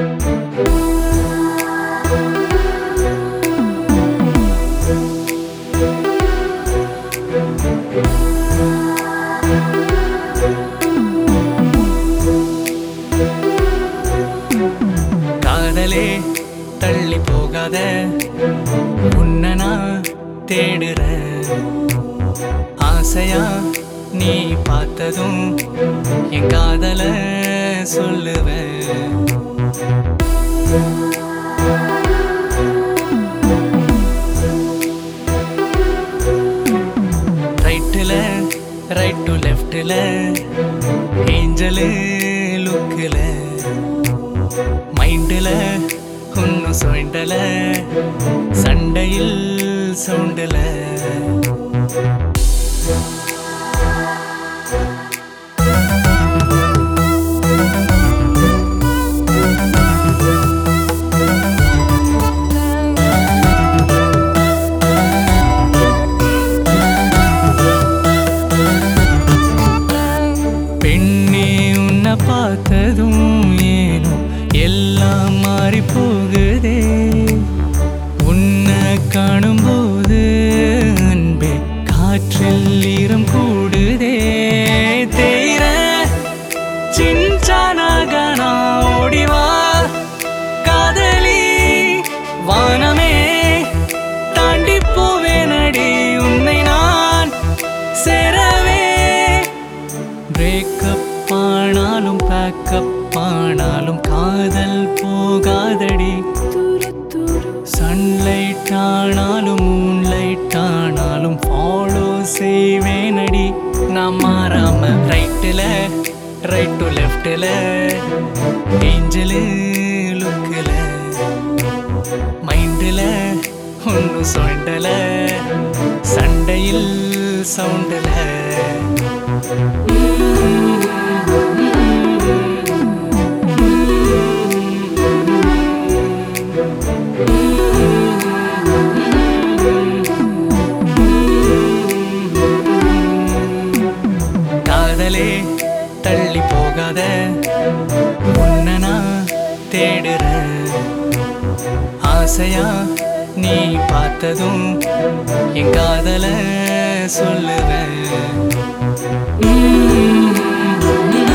காதலே தள்ளி போகாத உன்னை நான் தேடுறேன் ஆசையா நீ பார்த்ததும் என் காதல சொல்லுவேன் ரைட்டில் ரைட் டு லெஃப்டில் ஏஞ்சலு லுக்கில் மைண்டில் ஒன்றும் சுண்டல சண்டையில் சவுண்டில் பெண்ணே உன்னை பார்த்ததும் ஏனோ எல்லாம் மாறி போகுதே உன்னை காணும்போது அன்பே காற்றில் ஈரம் கூடுதே தேர சின்சானாக நான் ஓடிவா காதலி வானமே தாண்டி போவேனடி உன்னை நான் சேரவே பிரேக்கப் ஆனாலும் பேக்கப் ஆனாலும் காதல் போகாதடி சன்லைட் ஆனாலும் மூன்லைட் ஆனாலும் ஃபாலோ செய்வேனடி நான் மாறாம ரைட்டில் ரைட் டு லெஃப்டில் ஏஞ்சலு லுக்கில் மைண்டில் ஒன்றும் சொண்டல சண்டையில் சவுண்டில் காதலே தள்ளி போகாத உன்னை நான் தேடுறேன் ஆசையா நீ பார்த்ததும் என் காதல சொல்லுவேன்